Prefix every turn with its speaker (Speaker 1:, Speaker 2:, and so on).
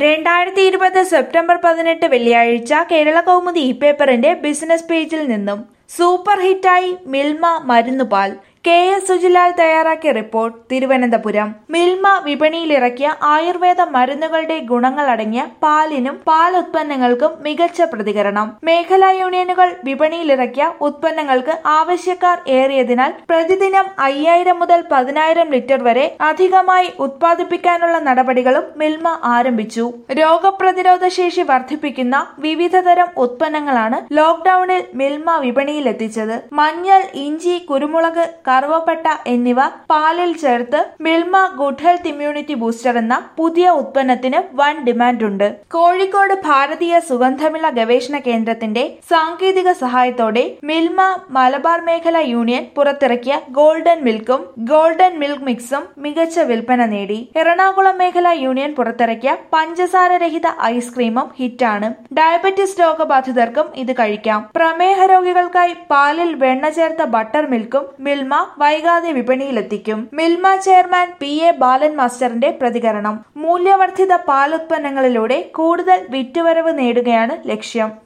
Speaker 1: രണ്ടായിരത്തി ഇരുപത് സെപ്റ്റംബർ പതിനെട്ട് വെള്ളിയാഴ്ച കേരള കൗമുദി ഇ പേപ്പറിന്റെ ബിസിനസ് പേജിൽ നിന്നും സൂപ്പർ ഹിറ്റായി മിൽമ മരുന്നുപാൽ കെ എസ് സുജിലാൽ തയ്യാറാക്കിയ റിപ്പോർട്ട് തിരുവനന്തപുരം മിൽമ വിപണിയിലിറക്കിയ ആയുർവേദ മരുന്നുകളുടെ ഗുണങ്ങളടങ്ങിയ പാലിനും പാൽ ഉത്പന്നങ്ങൾക്കും മികച്ച പ്രതികരണം മേഖലാ യൂണിയനുകൾ വിപണിയിലിറക്കിയ ഉത്പന്നങ്ങൾക്ക് ആവശ്യക്കാർ ഏറിയതിനാൽ പ്രതിദിനം അയ്യായിരം മുതൽ പതിനായിരം ലിറ്റർ വരെ അധികമായി ഉത്പാദിപ്പിക്കാനുള്ള നടപടികളും മിൽമ ആരംഭിച്ചു രോഗപ്രതിരോധ ശേഷി വർദ്ധിപ്പിക്കുന്ന വിവിധതരം ഉത്പന്നങ്ങളാണ് ലോക്ഡൌണിൽ മിൽമ വിപണിയിലെത്തിച്ചത് മഞ്ഞൾ ഇഞ്ചി കുരുമുളക് കറുവപ്പട്ട എന്നിവ പാലിൽ ചേർത്ത് Milma good health immunity booster എന്ന പുതിയ ഉത്പന്നത്തിന് വൻ ഡിമാൻഡുണ്ട് കോഴിക്കോട് ഭാരതീയ സുഗന്ധവിള ഗവേഷണ കേന്ദ്രത്തിന്റെ സാങ്കേതിക സഹായത്തോടെ മിൽമ മലബാർ മേഖല യൂണിയൻ പുറത്തിറക്കിയ ഗോൾഡൻ മിൽക്കും ഗോൾഡൻ മിൽക്ക് മിക്സും മികച്ച വിൽപ്പന നേടി എറണാകുളം മേഖല യൂണിയൻ പുറത്തിറക്കിയ പഞ്ചസാരരഹിത ഐസ്ക്രീമും ഹിറ്റാണ് ഡയബറ്റിസ് രോഗബാധിതർക്കും ഇത് കഴിക്കാം പ്രമേഹ രോഗികൾക്കായി പാലിൽ വെണ്ണ ചേർത്ത ബട്ടർ മിൽക്കും മിൽമ വൈകാതെ വിപണിയിലെത്തിക്കും Milma chairman P A Balan മാസ്റ്ററിന്റെ പ്രതികരണം മൂല്യവർദ്ധിത പാലുത്പന്നങ്ങളിലൂടെ കൂടുതൽ വിറ്റുവരവ് നേടുകയാണ് ലക്ഷ്യം